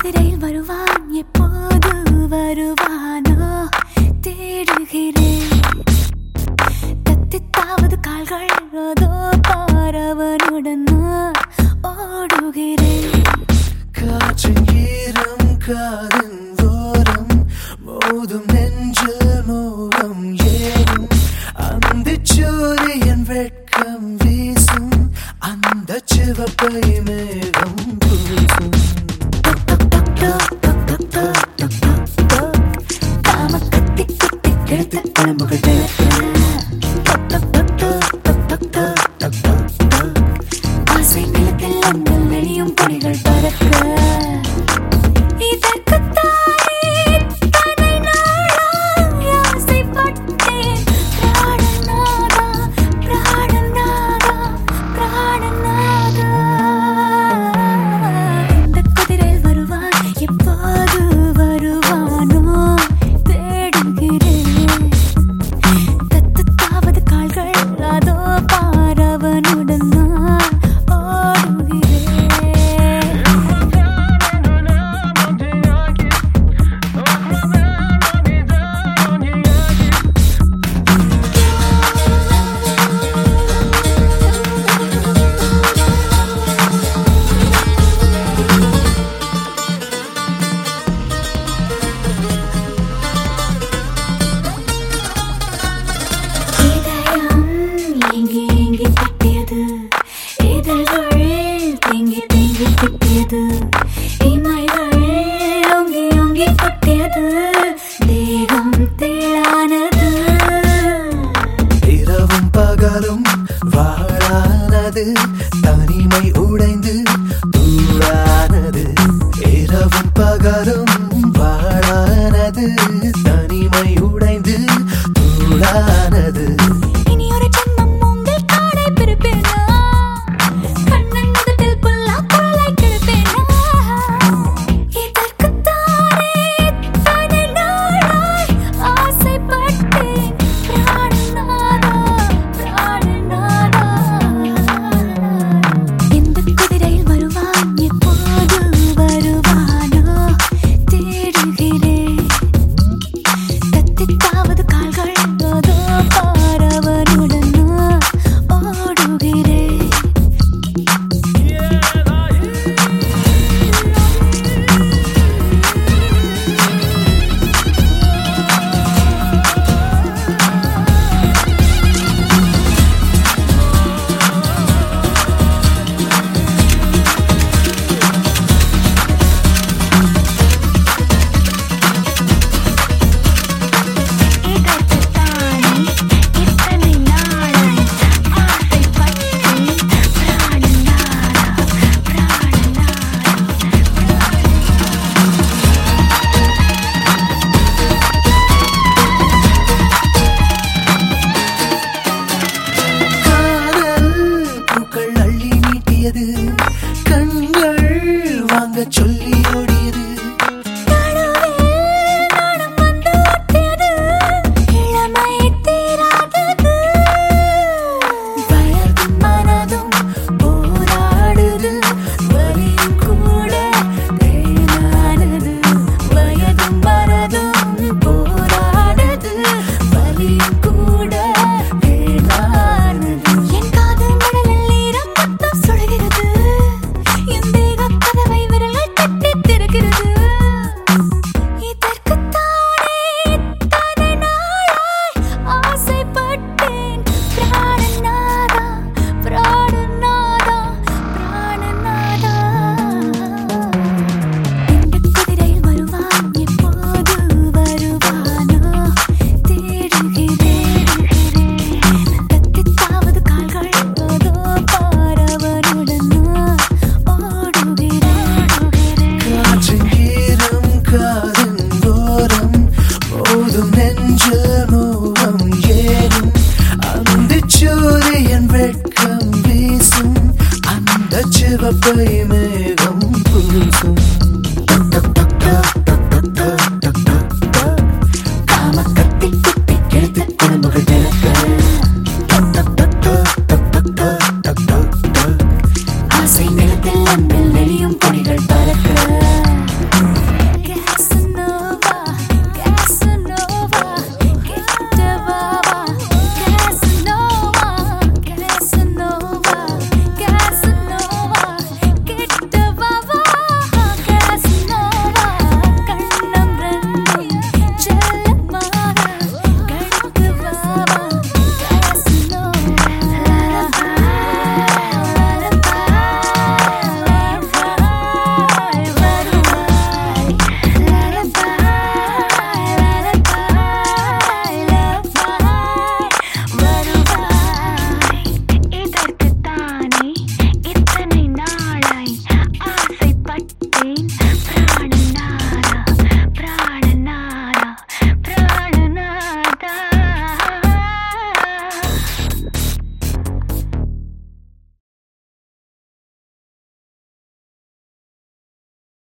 குதிரையில் வருவான் எப்போது வருவானோ தேடுகிறேன் தத்தித்தாவது கால்கள் அதோ பாரவனுடன் நான் ஓடுகிறேன் காற்றின் ஈரம் காதின் ஓரம் மோதும் நெஞ்சில் மோகம் ஏறும் அந்த சூரியன் வெட்கம் வீசும் அந்த சிவப்பை மேகம் பூசும் இந்த குதிரையில் வருவான் எப்போது வருவானோ தேடுகிறேன் தத்துத்தாவது கால்கள் அதோ பாரவனுடன் நான் ஓடுகிறேன் இதயம் ஏங்கி ஏங்கி தட்டியது இதழ்கள் தேங்கி தேங்கி திட்டியது இமைகள் ஓங்கி ஓங்கி கொட்டியது தேகம் தேளானது இரவும் பகலும் வாழானது தனிமை உடைந்து தூளானது இரவும் பகலும் வாழானது தனிமை உடைந்து தூளானது இனி ஒரு ஜென்மம் உங்கள் காடை பிறப்பேனா கண்ணன் முதட்டில் புல்லா குரலாய் கிடப்பேனா இதற்குத்தானே இத்தனை நாளாய் ஆசைப்பட்டேன் பிராணநாதா பிராணநாதா இந்த குதிரையில் வருவான் எப்போது வருவானோ தேடுகிறேன் தத்தித்தாவது கால்கள் அதோ பாரவனுடன் நான் ஓடுகிறேன் இதற்குத்தானே இத்தனை நாளாய் ஆசைப்பட்டேன் பிராணநாதா பிராணநாதா காதல் பூக்கள் அள்ளி நீட்டியது கண்கள் வாங்க சொல்லி ஓடியது நடுவில் நாணம் வந்து ஒட்டியது இளமை தீராதது வயதும் மனதும் போராடுது வலியும் கூட தேனானது வயதும் மனதும் போராடுது வலியும் கூட தேனானது என் காதல் மடலில் ஈரம் மொத்தம் சுடுகிறது என் தேக கதவை விரல்கள் தட்டித் திறக்கிறது இதற்குத்தானே இத்தனை நாளாய் ஆசைப்பட்டேன் பிராணநாதா பிராணநாதா பிராணநாதா இந்த குதிரையில் வருவான் எப்போது வருவானோ தேடுகிறேன் தத்தித்தாவது கால்கள் அதோ பாரவனுடன் நான் ஓடுகிறேன் காற்றின் ஈரம் காதின் ஓரம் மோதும் நெஞ்சில் மோகம் ஏறும் அந்த சூரியன் வெட்கம் வீசும் அந்த சிவப்பை மேகம் பூசும்